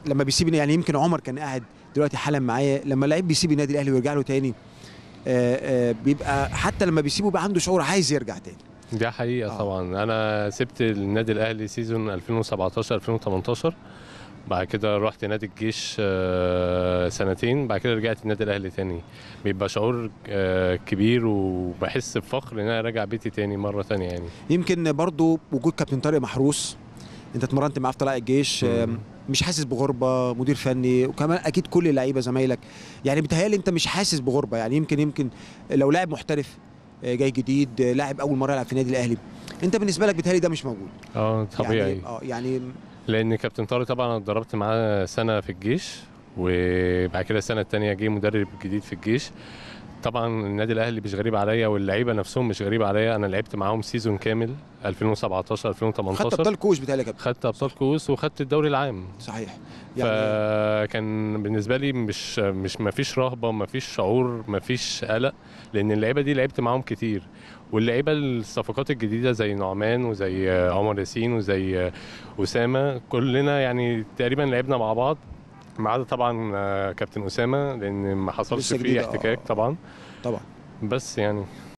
لما بيسيب يعني يمكن عمر كان قاعد دلوقتي حالا معايا لما لعيب بيسيب النادي الاهلي ويرجع له تاني آه، آه، بيبقى حتى لما بيسيبه بيبقى عنده شعور عايز يرجع تاني دي حقيقة آه. آه. طبعا أنا سبت النادي الأهلي سيزون 2017 2018 بعد كده رحت نادي الجيش آه، سنتين بعد كده رجعت النادي الأهلي تاني بيبقى شعور آه، كبير وبحس بفخر إن أنا راجع بيتي تاني مرة تانية يعني يمكن برضو وجود كابتن طارق محروس انت اتمرنت معاه في طلائع الجيش مم. آم، مش حاسس بغربه مدير فني وكمان اكيد كل اللعيبه زمايلك يعني بيتهيألي انت مش حاسس بغربه يعني يمكن يمكن لو لاعب محترف آه، جاي جديد آه، لاعب اول مره يلعب في النادي الاهلي انت بالنسبه لك بيتهيألي ده مش موجود اه طبيعي يعني اه يعني لان كابتن طارق طبعا انا اتدربت معاه سنه في الجيش وبعد كده السنه الثانيه جه مدرب جديد في الجيش طبعا النادي الاهلي مش غريب عليا واللعيبه نفسهم مش غريب عليا انا لعبت معاهم سيزون كامل 2017 خدت 2018 ابطال كوش بيتهيألي يا كابتن خدت ابطال كؤوس وخدت الدوري العام صحيح يعني فكان بالنسبه لي مش مش ما فيش رهبه ما فيش شعور ما فيش قلق لان اللعيبه دي لعبت معاهم كتير واللعيبه الصفقات الجديده زي نعمان وزي عمر ياسين وزي اسامه كلنا يعني تقريبا لعبنا مع بعض ما عدا طبعا كابتن اسامه لان ما حصلش لسه فيه جديد، آه. احتكاك طبعا طبعا بس يعني